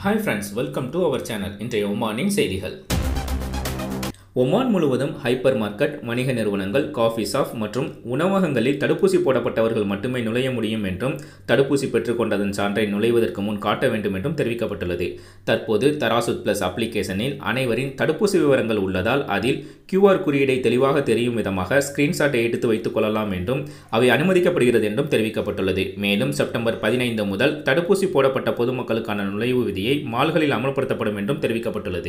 hi friends welcome to our channel இன்றைய ஒமானின் செய்திகள் ஒமான் முழுவதும் ஹைப்பர் மார்க்கெட் வணிக நிறுவனங்கள் காஃபி ஷாப் மற்றும் உணவகங்களில் தடுப்பூசி போடப்பட்டவர்கள் மட்டுமே நுழைய முடியும் என்றும் தடுப்பூசி பெற்றுக்கொண்டதன் சான்றை நுழைவதற்கு முன் காட்ட வேண்டும் என்றும் தெரிவிக்கப்பட்டுள்ளது தற்போது தராசுத் பிளஸ் அப்ளிகேஷனில் அனைவரின் தடுப்பூசி விவரங்கள் உள்ளதால் அதில் QR குறியீடை தெளிவாக தெரியும் விதமாக ஸ்கிரீன்ஷாட்டை எடுத்து வைத்துக் கொள்ளலாம் என்றும் அவை அனுமதிக்கப்படுகிறது என்றும் தெரிவிக்கப்பட்டுள்ளது மேலும் செப்டம்பர் பதினைந்து முதல் தடுப்பூசி போடப்பட்ட பொதுமக்களுக்கான நுழைவு விதியை மால்களில் அமல்படுத்தப்படும் என்றும் தெரிவிக்கப்பட்டுள்ளது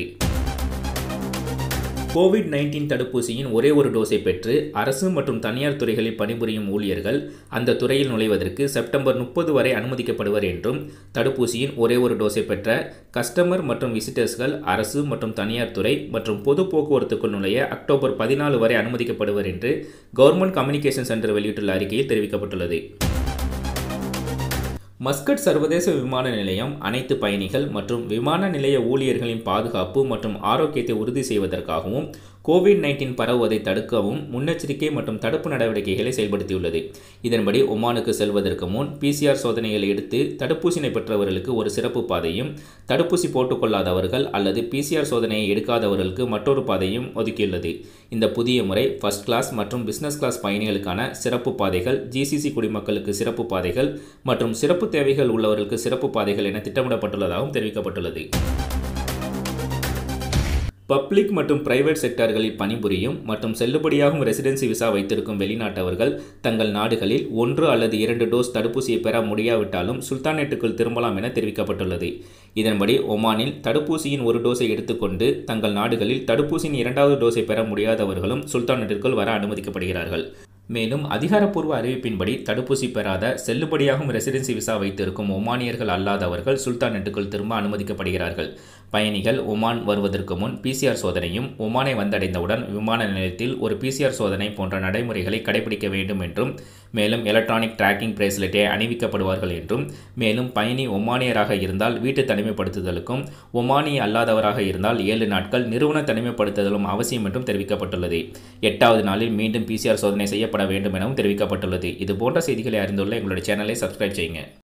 கோவிட் நைன்டீன் தடுப்பூசியின் ஒரே ஒரு டோஸை பெற்று அரசு மற்றும் தனியார் துறைகளில் பணிபுரியும் ஊழியர்கள் அந்த துறையில் நுழைவதற்கு செப்டம்பர் முப்பது வரை அனுமதிக்கப்படுவர் என்றும் தடுப்பூசியின் ஒரே ஒரு டோஸை பெற்ற கஸ்டமர் மற்றும் விசிட்டர்ஸ்கள் அரசு மற்றும் தனியார் துறை மற்றும் பொது போக்குவரத்துக்குள் நுழைய அக்டோபர் பதினாலு வரை அனுமதிக்கப்படுவர் என்று கவர்மெண்ட் கம்யூனிகேஷன் சென்டர் வெளியிட்டுள்ள அறிக்கையில் தெரிவிக்கப்பட்டுள்ளது மஸ்கட் சர்வதேச விமான நிலையம் அனைத்து பயணிகள் மற்றும் விமான நிலைய ஊழியர்களின் பாதுகாப்பு மற்றும் ஆரோக்கியத்தை உறுதி செய்வதற்காகவும் கோவிட் நைன்டீன் பரவுவதை தடுக்கவும் முன்னெச்சரிக்கை மற்றும் தடுப்பு நடவடிக்கைகளை செயல்படுத்தியுள்ளது இதன்படி ஒமானுக்கு செல்வதற்கு முன் பிசிஆர் சோதனைகளை எடுத்து தடுப்பூசினை பெற்றவர்களுக்கு ஒரு சிறப்பு பாதையும் தடுப்பூசி போட்டுக்கொள்ளாதவர்கள் அல்லது பிசிஆர் சோதனையை எடுக்காதவர்களுக்கு மற்றொரு பாதையும் ஒதுக்கியுள்ளது இந்த புதிய முறை ஃபர்ஸ்ட் கிளாஸ் மற்றும் பிசினஸ் கிளாஸ் பயணிகளுக்கான சிறப்பு பாதைகள் ஜிசிசி குடிமக்களுக்கு சிறப்பு பாதைகள் மற்றும் சிறப்பு தேவைகள் உள்ளவர்களுக்கு சிறப்பு பாதைகள் என திட்டமிடப்பட்டுள்ளதாகவும் தெரிவிக்கப்பட்டுள்ளது பப்ளிக் மற்றும் பிரைவேட் செக்டார்களில் பணிபுரியும் மற்றும் செல்லுபடியாகும் ரெசிடென்சி விசா வைத்திருக்கும் வெளிநாட்டவர்கள் தங்கள் நாடுகளில் ஒன்று அல்லது இரண்டு டோஸ் தடுப்பூசியை பெற முடியாவிட்டாலும் சுல்தானேட்டுக்குள் திரும்பலாம் என தெரிவிக்கப்பட்டுள்ளது இதன்படி ஒமானில் தடுப்பூசியின் ஒரு டோஸை எடுத்துக்கொண்டு தங்கள் நாடுகளில் தடுப்பூசியின் இரண்டாவது டோஸை பெற முடியாதவர்களும் சுல்தானேட்டிற்குள் வர அனுமதிக்கப்படுகிறார்கள் மேலும் அதிகாரப்பூர்வ அறிவிப்பின்படி தடுப்பூசி பெறாத செல்லுபடியாகும் ரெசிடென்சி விசா வைத்திருக்கும் ஒமானியர்கள் அல்லாதவர்கள் சுல்தானேட்டுக்குள் திரும்ப அனுமதிக்கப்படுகிறார்கள் பயணிகள் ஒமான் வருவதற்கு முன் பிசிஆர் சோதனையும் ஒமானை வந்தடைந்தவுடன் விமான நிலையத்தில் ஒரு பிசிஆர் சோதனை போன்ற நடைமுறைகளை கடைபிடிக்க வேண்டும் என்றும் மேலும் எலக்ட்ரானிக் டிராக்கிங் பிரேஸ்லெட்டை அணிவிக்கப்படுவார்கள் என்றும் மேலும் பயணி ஒமானியராக இருந்தால் வீட்டு தனிமைப்படுத்துதலுக்கும் ஒமானிய அல்லாதவராக இருந்தால் ஏழு நாட்கள் நிறுவன தனிமைப்படுத்துதலும் அவசியம் என்றும் தெரிவிக்கப்பட்டுள்ளது எட்டாவது நாளில் மீண்டும் பிசிஆர் சோதனை செய்யப்பட வேண்டும் எனவும் தெரிவிக்கப்பட்டுள்ளது இது போன்ற செய்திகளை அறிந்துள்ள எங்களுடைய சேனலை சப்ஸ்கிரைப் செய்யுங்க